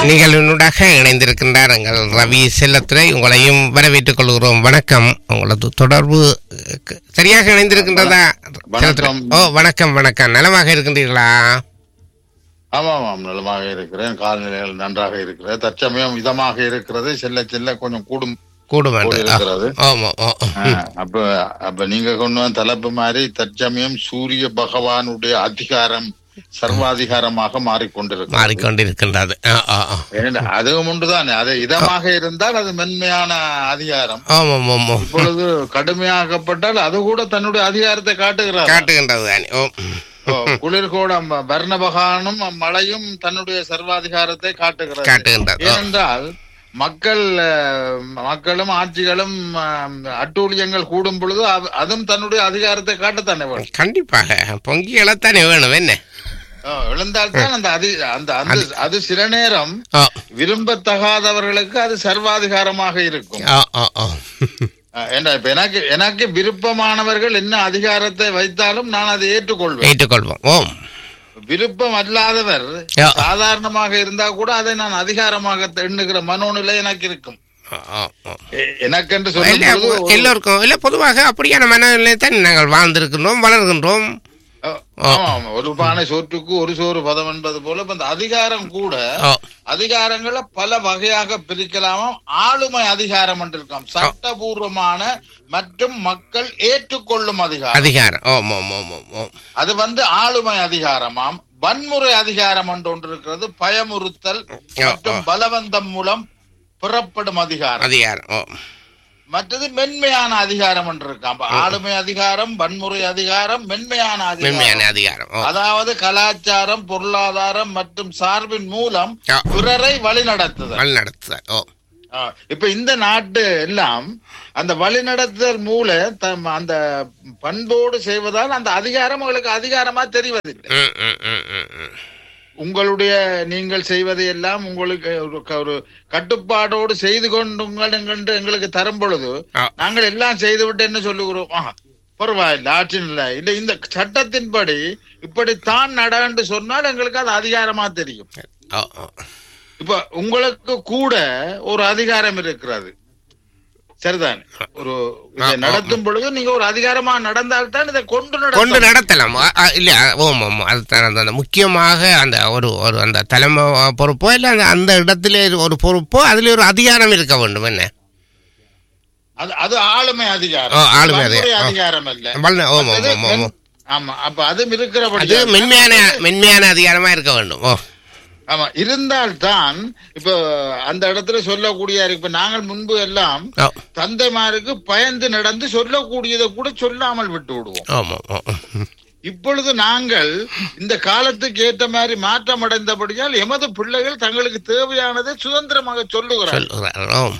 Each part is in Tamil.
நிகழ்வினூடாக இணைந்திருக்கின்றார் எங்கள் ரவி செல்லத்துறை உங்களையும் வரவேற்றுக் கொள்கிறோம் வணக்கம் உங்களது தொடர்பு அஹ், க- சரியாக இணைந்திருக்கின்றதா செல்லத்துறை? வணக்கம். ஓ வணக்கம் வணக்கம் நலமாக இருக்கின்றீர்களா ஆமாம் ஆமாம் நலமாக இருக்கிறேன் காலநிலைகள் நன்றாக இருக்கிறது தற்சமயம் இதமாக இருக்கிறது செல்ல செல்ல கொஞ்சம் கூடும் கூடும் கூடி இருக்கிறது ஆமா ஓ ஆ, அப்ப அப்ப நீங்க கொண்டு வந்த தலைப்பு மாதிரி தற்சமயம் சூரிய பகவானுடைய அதிகாரம் சர்வாதிகாரமாக மாறிக்கொண்டிருக்கிறது மாறிக்கொண்டிருக்கின்றது ஆ, ஆ, ஆ. ஏன்னா, அதுவும் உண்டுதானே அது இதமாக இருந்தால் அது மென்மையான அதிகாரம் ஆமாம் ஆமாம் இப்பொழுது கடுமையாக்கப்பட்டால் அது கூட தன்னுடைய அதிகாரத்தை காட்டுகிறார் காட்டுகின்றது தானே ஓ ஓ, குளிர்கோடம் வர்ணபகானும் மழையும் தன்னுடைய சர்வாதிகாரத்தை காட்டுகிறது காட்டுகின்றது ஓ. ஏனென்றால் மக்கள் அஹ், மக்களும் ஆட்சிகளும் அஹ், அட்டூழியங்கள் கூடும் பொழுது அது- அதுவும் தன்னுடைய அதிகாரத்தை காட்டத்தானே வேணும் கண்டிப்பாக பொங்கி எழத்தானே வேணும் என்ன ஓ, எழுந்தால்தான் அந்த அதி அந்த அந்த அது சில நேரம் ஓ விரும்பத்தகாதவர்களுக்கு அது சர்வாதிகாரமாக இருக்கும் ஓ ஓ ஓ அஹ், ஏன்னா இப்ப எனக்கு எனக்கு விருப்பமானவர்கள் என்ன அதிகாரத்தை வைத்தாலும் நான் அதை ஏற்றுக்கொள்வேன் ஏற்றுக்கொள்வோம் ஓம் விருப்பம் அல்லாதவர் யா. சாதாரணமாக இருந்தா கூட அதை நான் அதிகாரமாக எண்ணுகிற மனோநிலை எனக்கு இருக்கும் ஓ, ஓ, ஓ. எ- எனக்கென்று இல்ல, சொல்லும் பொழுது ஒரு- எல்லோருக்கும் இல்ல பொதுவாக அப்படியான மனநிலை தான் நாங்கள் வாழ்ந்திருக்கின்றோம் வளர்கின்றோம் அஹ், ஆமா, ஆமா. ஒரு பானை சோற்றுக்கு ஒரு சோறு பதம் என்பது போல இப்ப இந்த அதிகாரம் கூட ஓ, அதிகாரங்களை பல வகையாக பிரிக்கலாமாம் ஆளுமை அதிகாரம் என்று இருக்காம் சட்டபூர்வமான மற்றும் மக்கள் ஏற்றுக்கொள்ளும் அதிகாரம் அதிகாரம் ஓம் ஓம் ஓம் ஓம் ஓம் அது வந்து ஆளுமை அதிகாரமாம் வன்முறை அதிகாரம் என்று ஒன்று இருக்கிறது பயமுறுத்தல் மற்றும் பலவந்தம் மூலம் புறப்படும் அதிகாரம் அதிகாரம் ஓ மற்றது மென்மையான அதிகாரம் என்று இருக்காம் அப்ப ஆளுமை அதிகாரம் வன்முறை அதிகாரம் மென்மையான அதிகாரம் மென்மையான அதிகாரம் ஓ அதாவது கலாச்சாரம் பொருளாதாரம் மற்றும் சார்பின் மூலம் ஆ. பிறரை வழிநடத்துதல் வழி நடத்துதல் ஓ ஆ, இப்ப இந்த நாட்டு எல்லாம் அந்த வழிநடத்துதல் மூல தம் அந்த பண்போடு செய்வதால் அந்த அதிகாரம் உங்களுக்கு அதிகாரமா தெரிவதில்லை ம், ம், ம், ம், ம். உங்களுடைய நீங்கள் செய்வதை எல்லாம் உங்களுக்கு ஒரு க- ஒரு கட்டுப்பாடோடு செய்து கொண்டுங்கள் என்று எங்களுக்கு தரும் பொழுது ஆ. நாங்கள் எல்லாம் செய்துவிட்டு என்ன சொல்லுகிறோம் ஆ, பரவாயில்லை ஆட்சியில் இல்லை இல்ல இந்த சட்டத்தின்படி இப்படித்தான் நடந்து சொன்னால் எங்களுக்கு அது அதிகாரமா தெரியும் ஓ ஓ இப்ப உங்களுக்கு கூட ஒரு அதிகாரம் இருக்கிறது சரிதான் ஒரு இதை ஆ, நடத்தும் பொழுது நீங்க ஒரு அதிகாரமா நடந்தால்தான் இதை கொண்டு கொண்டு நடத்த நடத்தலாம் அ, அ, இல்ல ஓம் ஓம் அதுதான் அந்த- அந்த முக்கியமாக அந்த ஒரு ஒரு அந்த தலைமை பொறுப்போ இல்லை அந்த அந்த இடத்துல ஒரு பொறுப்போ அதுல ஒரு அதிகாரம் இருக்க வேண்டும் என்ன அது அது ஆளுமை ஓ, அதிகாரம் ஆளுமை வன்முறை அதிகாரம். ஓ. அதிகாரம் அல்ல வல்ல- ஓம் ஓம் அது ஓம் ஓம் மென்- ஆமா அப்ப அதுவும் இருக்கிறபடி அது மென்மையான மென்மையான அதிகாரமா இருக்க வேண்டும் ஓ ஆமா இருந்தால்தான் இப்ப அந்த இடத்துல சொல்லக்கூடிய இப்ப நாங்கள் முன்பு எல்லாம் ஓ தந்தைமாருக்கு பயந்து நடந்து சொல்லக்கூடியதை கூட சொல்லாமல் விட்டு விடுவோம் ஆமாம் ஆமாம் இப்பொழுது நாங்கள் இந்த காலத்துக்கு ஏற்ற மாதிரி மாற்றம் அடைந்தபடியால் எமது பிள்ளைகள் தங்களுக்கு தேவையானதை சுதந்திரமாக சொல்லுகிறார்கள் சொல்லுகிறார் ஓம்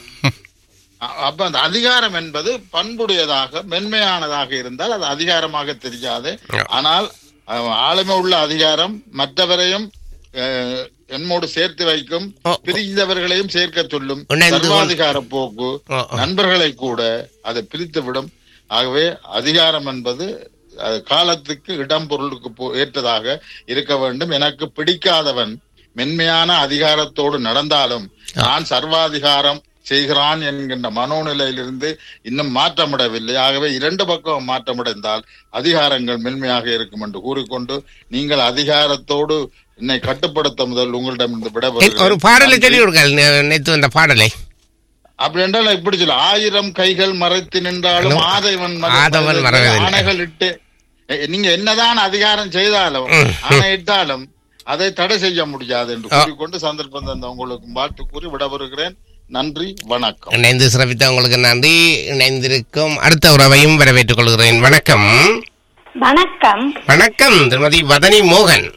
அ- அப்ப அந்த அதிகாரம் என்பது பண்புடையதாக மென்மையானதாக இருந்தால் அது அதிகாரமாக தெரியாது ஆனால் அஹ், ஆளுமை உள்ள அதிகாரம் மற்றவரையும் அஹ், என்னோடு சேர்த்து வைக்கும் ஓ. பிரிந்தவர்களையும் சேர்க்க சொல்லும் இணைந்து கொள்- சர்வாதிகார போக்கு ஓ, ஓ. நண்பர்களை கூட அதை பிரித்து விடும் ஆகவே அதிகாரம் என்பது அது காலத்துக்கு இடம் பொருளுக்கு போ- ஏற்றதாக இருக்க வேண்டும் எனக்கு பிடிக்காதவன் மென்மையான அதிகாரத்தோடு நடந்தாலும் நான் சர்வாதிகாரம் செய்கிறான் என்கின்ற மனோநிலையிலிருந்து இன்னும் மாற்றமிடவில்லை ஆகவே இரண்டு பக்கம் மாற்றமடைந்தால் அதிகாரங்கள் மென்மையாக இருக்கும் என்று கூறிக்கொண்டு நீங்கள் அதிகாரத்தோடு என்னை கட்டுப்படுத்த முதல் உங்களிடம் என் ஒரு பாடலை சொல்லி கொடுங்கள் நேற்று வந்த பாடலை அப்படி என்றால் நான் இப்படி சொல்ல ஆயிரம் கைகள் மறைத்து நின்றாலும் ஆதவன் மறை- ஆதவன் மறைவதில்லை. ஆணைகள் இட்டு எ- நீங்க என்னதான் அதிகாரம் செய்தாலும் ம். ஆணையிட்டாலும் அதை தடை செய்ய முடியாது என்று ஆ. கூறிக்கொண்டு சந்தர்ப்பம் தந்த உங்களுக்கு வாழ்த்து கூறி விடவருகிறேன் நன்றி வணக்கம் இணைந்து சிறப்பித்த உங்களுக்கு நன்றி இணைந்திருக்கும் அடுத்த உறவையும் வரவேற்றுக் கொள்கிறேன் வணக்கம் வணக்கம் வணக்கம் திருமதி வதனி மோகன்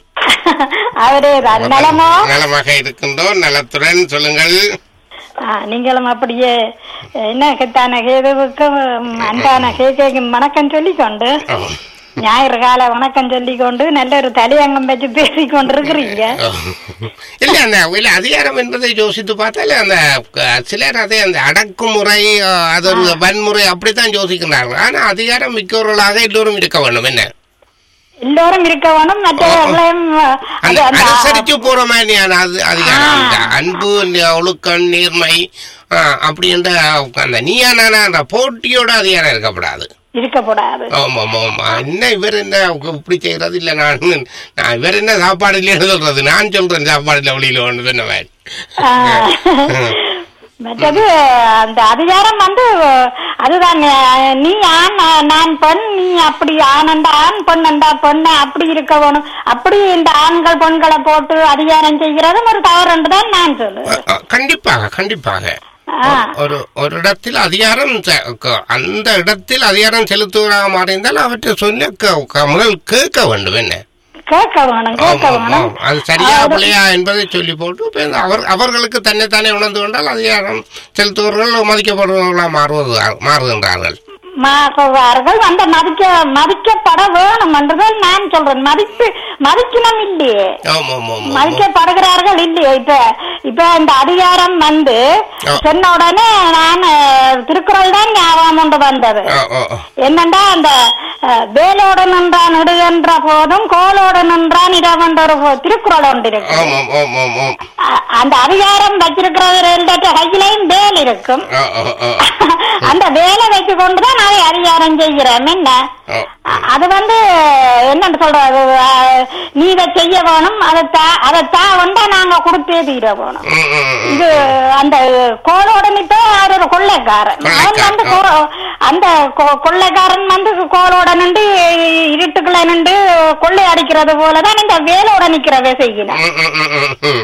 அவரே தான் நலமோ நலமாக இருக்கின்றோம் நலத்துடன் சொல்லுங்கள் ஆ, நீங்களும் அப்படியே என்ன கெத்தான கேதுவுக்கு அன்பான கேக்கைக்கு வணக்கம் சொல்லிக்கொண்டு ஓ, ஞாயிறு கால வணக்கம் சொல்லிக்கொண்டு நல்ல ஒரு தலையங்கம் வச்சு பேசிக் கொண்டிருக்கிறீங்க ஓ. இல்ல அந்த இல்ல அதிகாரம் என்பதை யோசித்து பார்த்தாலே அந்த அஹ், சிலர் அதை அந்த அடக்குமுறை அஹ், அது ஒரு வன்முறை அப்படித்தான் யோசிக்கிறார்கள் ஆனா அதிகாரம் மிக்கவர்களாக எல்லோரும் இருக்க வேண்டும் என்ன எல்லோரும் இருக்க வேணும் மற்றவர்களையும் அந்த அது அந்த அனுசரிச்சு போற மாதிரியான அது அதிகாரம் இந்த அன்பு இந்த ஒழுக்கம் நேர்மை ஆ, அப்படி என்ற அந்த நீயா நானா அந்த போட்டியோட அதிகாரம் இருக்கப்படாது இருக்கக்கூடாது ஆமா ஆமா ஆமா என்ன இவர் என்ன இப்படி செய்யறது இல்ல நான் நான் இவர் என்ன சாப்பாடு இல்லைன்னு சொல்றது நான் சொல்றேன் சாப்பாடு இல்ல வெளியில ஒன்று சொன்ன மாதிரி ஆ. மற்றது அந்த அதிகாரம் வந்து அதுதான் அஹ், நீ ஆண் நான் நான் பெண் நீ அப்படி ஆனண்டா ஆண் பெண்ணண்டா பெண்ணு அப்படி இருக்க வேணும் அப்படி இந்த ஆண்கள் பெண்களை போட்டு அதிகாரம் செய்கிறதும் ஒரு தவறுன்னு தான் நான் சொல்லுவேன் அ, அ, கண்டிப்பாக கண்டிப்பாக ஆ. ஒரு ஒரு இடத்தில் அதிகாரம் செ- க- அந்த இடத்தில் அதிகாரம் செலுத்துவதாக மாறியிருந்தால் அவற்றை சொல்ல க- க- முதல் கேட்க வேண்டும் என்ன கேட்க வேணும் கேட்க ஆமாம், வேணும் ஆமாம். அது சரியா அதாவது- பிள்ளையா என்பதை சொல்லி போட்டு இப்ப இந்த அவர் அவர்களுக்கு தன்னைத்தானே உணர்ந்து கொண்டால் அதிகாரம் செலுத்துவர்கள் மதிக்கப்படுபவர்களாக மாறுவது மாறுகின்றார்கள் மாறுவார்கள் அந்த மதிக்க மதிக்கப்பட வேணும் என்றுதான் நான் சொல்றேன் மதிப்பு மதிக்கணும் இல்லையே ஆமாம் ஆமாம் ஆமாம் மதிக்கப்படுகிறார்கள் இல்லையே இப்ப இப்ப இந்த அதிகாரம் வந்து ஆ. சொன்ன உடனே நான் அஹ், திருக்குறள் தான் ஞாபகம் கொண்டு வந்தது ஆ, ஆ, ஆ. என்னண்டா அந்த அஹ், வேலோடு நின்றான் இடுகின்ற போதும் கோலோடு நின்றான் இரவென்ற ஒரு போ- திருக்குறள் ஒன்று இருக்கு ஆமாம் ஆமாம் ஆமாம் அ- அந்த அதிகாரம் வச்சிருக்கிறவர்கள கையிலையும் வேல் இருக்கும் ஆ, ஆ, ஆ. அந்த வேலை வச்சு கொண்டுதான் அதை அதிகாரம் செய்கிறோம் என்ன ஆ. அ- அது வந்து என்னன்னு சொல்றது அஹ், நீ இதை செய்ய வேணும் அதை தா அதை தா வந்தா நாங்க கொடுத்தே தீர வேணும் ம், ம், ம். இது அந்த கோலோட நிப்ப அவர் ஒரு கொள்ளைக்காரன் அவன் வந்து கோ- அந்த கொ- கொள்ளைக்காரன் வந்து கோலோட நின்று இருட்டுக்குள்ள நின்று கொள்ளை அடிக்கிறது போலதான் இந்த வேலோட நிக்கிறவே செய்யணும் ம், ம், ம், ம், ம்.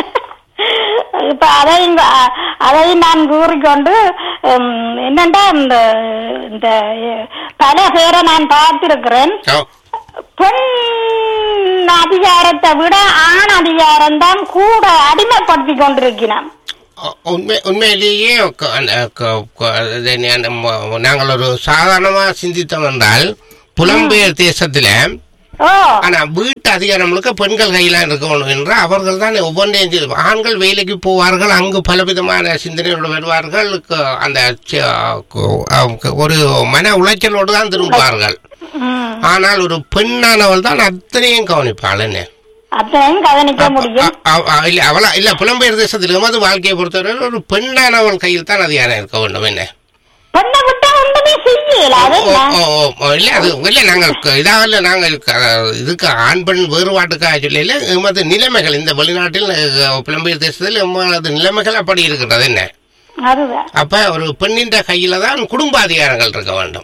இப்ப அதையும் அ- அதையும் நான் கூறிக்கொண்டு உம், என்னண்டா இந்த இந்த பல பேரை நான் பார்த்திருக்கிறேன் ஆ. பெண் அதிகாரத்தை விட ஆண் அதிகாரம் தான் கூட அடிமைப்படுத்தி கொண்டிருக்கிறான் உண்மை உண்மையிலேயே க- அந்த க- க- அது நா- நம்ம- நாங்கள் ஒரு சாதாரணமா சிந்தித்தோம் என்றால் புலம்பெயர் தேசத்துல ஓ ஆனா வீட்டு அதிகாரம் முழுக்க பெண்கள் கையில இருக்கணும் என்று அவர்கள் தான் ஒவ்வொன்றையும் செய்து- ஆண்கள் வேலைக்கு போவார்கள் அங்கு பலவிதமான சிந்தனையோடு வருவார்கள் க- அந்த ச- கு- அவங்க ஒரு மன உளைச்சலோடு தான் திரும்புவார்கள் ம். ஆனால் ஒரு பெண்ணானவள் தான் அத்தனையும் கவனிப்பாள் என்ன அதையும் கவனிக்க முடியும் அ- அ- அ- இல்ல அவளா இல்ல புலம்பெயர் தேசத்தில் எமது வாழ்க்கையை பொறுத்தவரை ஒரு பெண்ணானவள் கையில் தான் அதிகாரம் இருக்க வேண்டும் என்ன பெண்ணை விட்டா ஒன்றுமே செய்யல அது ஓ, என்ன? ஓ, ஓ, ஓ, இல்ல அது இல்ல நாங்கள் க- இதாகல நாங்கள் க- இதுக்கு ஆண் பெண் வேறுபாட்டுக்காக சொல்லல எமது நிலைமைகள் இந்த வெளிநாட்டில் அஹ், புலம்பெயர் தேசத்தில் எமது நிலைமைகள் அப்படி இருக்கின்றது என்ன அதுதான் அப்ப ஒரு பெண்ணின் கையில தான் குடும்ப அதிகாரங்கள் இருக்க வேண்டும்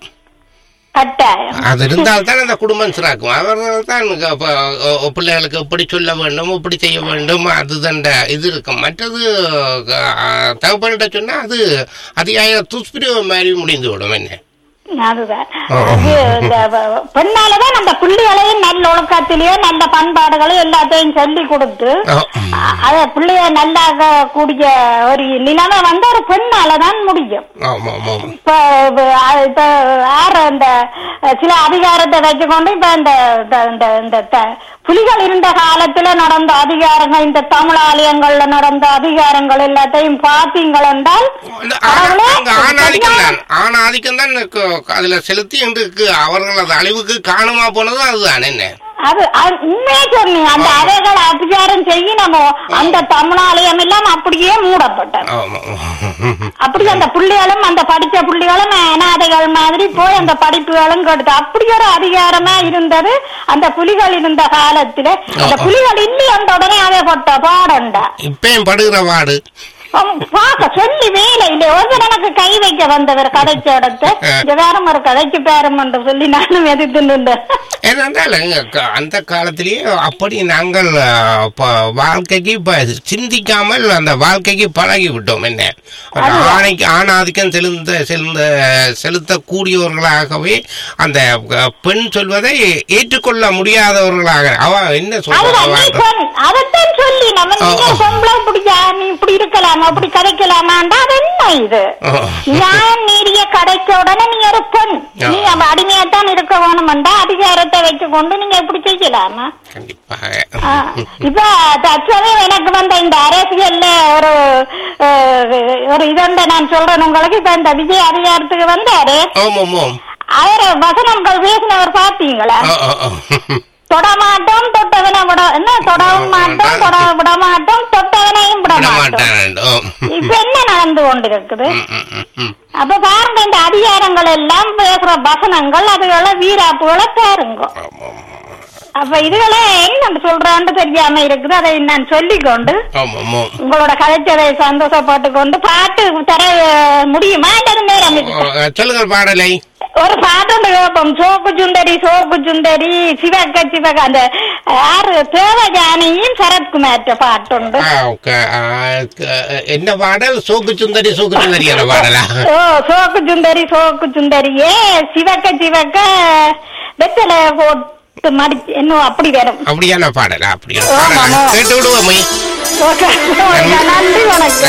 கட்டாயம் அது இருந்தால் தான் அந்த குடும்பம் சிறாக்கும் அவர்கள் தான் இங்க இப்ப, அஹ், பிள்ளைகளுக்கு இப்படி சொல்ல வேண்டும் இப்படி செய்ய வேண்டும் அதுதான் இது இருக்கும் மற்றது அஹ், தகப்பன்கிட்ட சொன்னா அது அதிகார துஷ்பிரயோகம் மாதிரி முடிந்து விடும் என்ன அதுதான் ஓ. அது இந்த வ- பெண்ணாலதான் அந்த பிள்ளைகளையும் நல்ல ஒழுக்கத்திலேயே நல்ல பண்பாடுகளையும் எல்லாத்தையும் சொல்லி கொடுத்து அஹ், அ- அத பிள்ளைய நல்லாக கூடிய ஒரு நிலைமை வந்து ஒரு பெண்ணாலதான் முடியும் ஆமா ஆமா ஆமா இப்ப இப்ப அ- இப்ப யார் அந்த அஹ், சில அதிகாரத்தை வச்சுக்கொண்டு இப்ப இந்த இந்த- இந்த இந்த த- புலிகள் இருந்த காலத்துல நடந்த அதிகாரங்கள் இந்த தமிழ் ஆலயங்கள்ல நடந்த அதிகாரங்கள் எல்லாத்தையும் பார்த்தீங்கள் என்றால் அந்த ஆணா- கடவுளே, அங்க ஆணாதிக்கம் சரியான- தான் ஆணாதிக்கம் தான் கு- அதுல செலுத்தி இன்றைக்கு அவர்களது அழிவுக்கு காரணமா போனது அதுதான் என்ன அது அது உண்மையே சொன்னீங்க அந்த அவைகள் அதிகாரம் செய்யணுமோ அந்த தமிழாலயம் எல்லாம் அப்படியே மூடப்பட்டது ஆமா அப்படி அந்த புள்ளிகளும் அந்த படிச்ச புள்ளிகளும் அனாதைகள் மாதிரி போய் அந்த படிப்புகளும் கெடுத்து அப்படி ஒரு அதிகாரமா இருந்தது அந்த புலிகள் இருந்த காலத்துல அந்த ஆ, ஆ. புலிகள் இல்லை அந்த உடனே அதை போட்ட பாடண்டா இப்பயும் படுகிற வாடு அவன் பார்க்க சொல்லி வேலை இல்லை ஒருத்தர் எனக்கு கை வைக்க வந்தவர் கதைச்ச இடத்த இந்த வேறம் ஒரு கதைக்கு பேரம் என்று சொல்லி நானும் எதிர்த்து நின்றேன் ஏனென்றால் எங்க க- அந்த காலத்திலேயே அப்படி நாங்கள் அஹ், ப- வாழ்க்கைக்கு இப்ப சிந்திக்காமல் அந்த வாழ்க்கைக்கு பழகி விட்டோம் என்ன ஒரு ஆணைக்கு ஆணாதிக்கம் செலுத்த செலுத்த செலுத்தக்கூடியவர்களாகவே அந்த அஹ், பெண் சொல்வதை ஏற்றுக்கொள்ள முடியாதவர்களாக அவ என்ன அதுதான் நீ சொல்றாங்க சொல் அதைத்தான் சொல்லி நம்ம ஆ, நீங்க ஆ. பொம்பளை பிடிக்கா நீ இப்படி இருக்கலாமா அப்படி கதைக்கலாமாண்டா அது என்ன இது நான் நீடிய கடைக்க உடனே நீ ஒரு பெண் ஆ. நீ அவ அடிமையாத்தான் இருக்க வேணுமெண்டா அதிகாரத்தை வச்சு கொண்டு நீங்க எப்படி செய்யலாமா கண்டிப்பாக ஆ, இப்ப தற்சமயம் எனக்கு வந்த இந்த அரசியல்ல ஒரு அஹ், ஒரு இதண்ட நான் சொல்றேன் உங்களுக்கு இப்ப இந்த விஜய் அதிகாரத்துக்கு வந்தாரு ஓம் ஓம் ஓம் அவர வசனங்கள் பேசினவர் பாத்தீங்களா ஓ, ஓ, ஓ. தொடமாட்டோம் தொட்டவனை விட என்ன தொடவும் மாட்டோம் தொட விட மாட்டோம் தொட்டவனையும் விட விட மாட்டோம் மாட்டேன் ஓ. இப்ப என்ன நடந்து கொண்டிருக்குது ம், ம், ம், ம். அப்ப பாருங்க இந்த அதிகாரங்கள் எல்லாம் பேசுற வசனங்கள் அதுகளை வீராப்புகளை பாருங்க ஆமா, ஆமா. அப்ப இதுகளை என்ன சொல்றான்னு தெரியாம இருக்குது அதை நான் சொல்லிக்கொண்டு ஆமா, ஆமா. உங்களோட கதைச்சதை சந்தோஷப்பட்டு கொண்டு பாட்டு தர முடியுமா அல்லது நேரம் ஓ, இருக்கு? சொல்லுங்கள் பாடலை ஒரு பாட்டு ஒன்று கேட்போம் சோப்பு சுந்தரி சோப்பு சுந்தரி சிவக்க சிவக அந்த ஆறு தேவஜானியும் சரத்குமார்ட்ட பாட்டுண்டு ஆ, ஓகே. ஆ, க- என்ன பாடல் சோக்கு சுந்தரி சோக்கு சுந்தரி என்ற பாடலா ஓ சோக்கு சுந்தரி சோக்கு சுந்தரியே சிவக்க சிவக்க வெத்தலை போட்டு மடிச்சு இன்னும் அப்படி வரும் அப்படியான பாடலா அப்படியான ஆமா, பாடலா ஆமா. கேட்டு விடுவோமே ஓகே நன்றி வணக்கம்